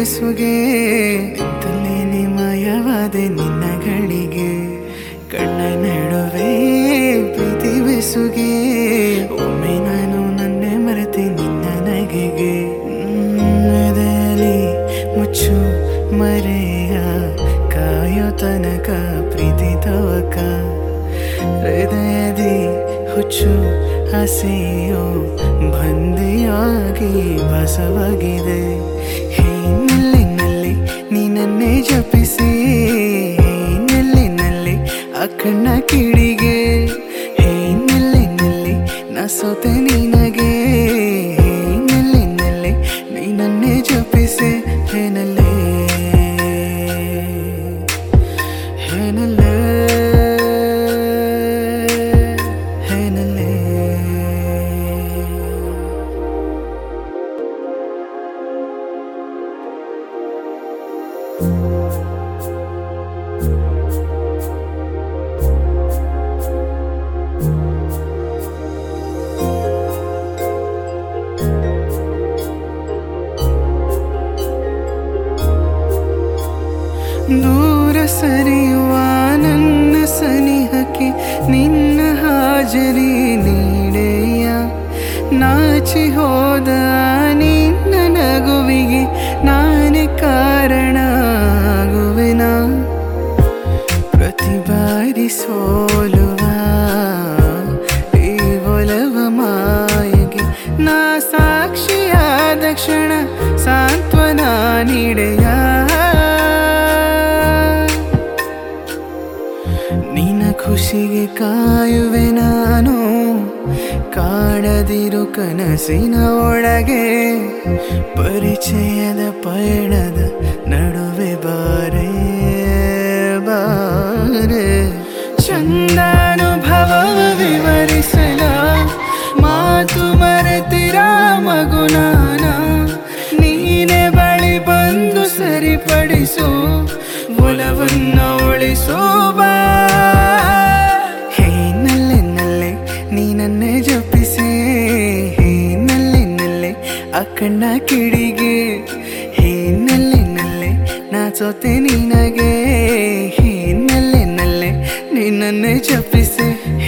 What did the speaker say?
ಬೆಸುಗೆ ನಿಂತಲ್ಲಿ ಮಾಯವಾದೆ ನಿನ್ನಗಳಿಗೆ ಕಣ್ಣ ನಡುವೆ ಪ್ರೀತಿ ಬೆಸುಗೆ ಒಮ್ಮೆ ನಾನು ನನ್ನೆ ಮರೆತೆ ನಿನ್ನ ನಗೆಗೆ ಎದೆಯಲ್ಲಿ ಮುಚ್ಚು ಮರೆಯ ಕಾಯೋ ತನಕ ಪ್ರೀತಿ ತವಕ ಹೃದಯದಿ ಹುಚ್ಚು ಹಸೆಯೋ ಬಂದಿಯಾಗಿ ಬಸವಾಗಿದೆ ಹಿನ್ನೆಲೆನಲ್ಲಿ ನೀನನ್ನೇ ಜಪಿಸಿ ಹಿನ್ನೆಲೆನಲ್ಲಿ ಆ ಕಣ್ಣ ಕಿಡಿಗೆ ಹಿನ್ನೆಲೆನಲ್ಲಿ ನಾ ಸೋತೆ ನಿನಗೆ ಹಿನ್ನೆಲೆನಲ್ಲಿ ನೀನನ್ನೇ ಜಪಿಸಿ ಹೇನಲ್ಲೇ ಹೇನಲ್ಲೇ ಹೇನಲ್ಲೇ ದೂರ ಸರಿಯುವ ನನ್ನ ಸನಿಹಕ್ಕೆ ನಿನ್ನ ಹಾಜರಿ ನೀಡೆಯ ನಾಚಿ ಹೋದ ನಿನ್ನ ನಗುವಿಗೆ ನಾನೇ ಕಾರಣ ಆಗುವೆನ ಪ್ರತಿ ಬಾರಿ ಸೋಲುವ ಈ ಒಲವ ಮಾಯಗೆ ನಾ ಸಾಕ್ಷಿಯಾದ ಕ್ಷಣ ಸಾಂತ್ವನ ನೀಡೆಯ ನಿನ್ನ ಖುಷಿಗೆ ಕಾಯುವೆ ನಾನು ಕಾಡದಿರು ಕನಸಿನ ಒಳಗೆ ಪರಿಚಯದ ಪಯಣದ ನಡುವೆ ಬಾರೆ ಬಾರೆ ಚಂದಾನುಭವ ವಿವರಿಸಲ ಮಾತು ಮರೆತಿರ ಮಗುನಾನ ನೀನೆ ಬಳಿ ಬಂದು ಸರಿಪಡಿಸು ಒಲವನ್ನ ಉಳಿಸೋ ಬಾ ನಲ್ಲೆ ನಲ್ಲೆ ನೀನನ್ನೇ ಜಪಿಸೆ ನಲ್ಲೆ ನಲ್ಲೆ ಆ ಕಣ್ಣ ಕಿಡಿಗೆ ಹೇ ನಲ್ಲೆ ನಲ್ಲೆ ನಾ ಜೊತೆ ನಿನಗೆ ಹೇ ನಲ್ಲೆ ನಲ್ಲೆ ನಿನ್ನನ್ನೇ ಜಪಿಸೆ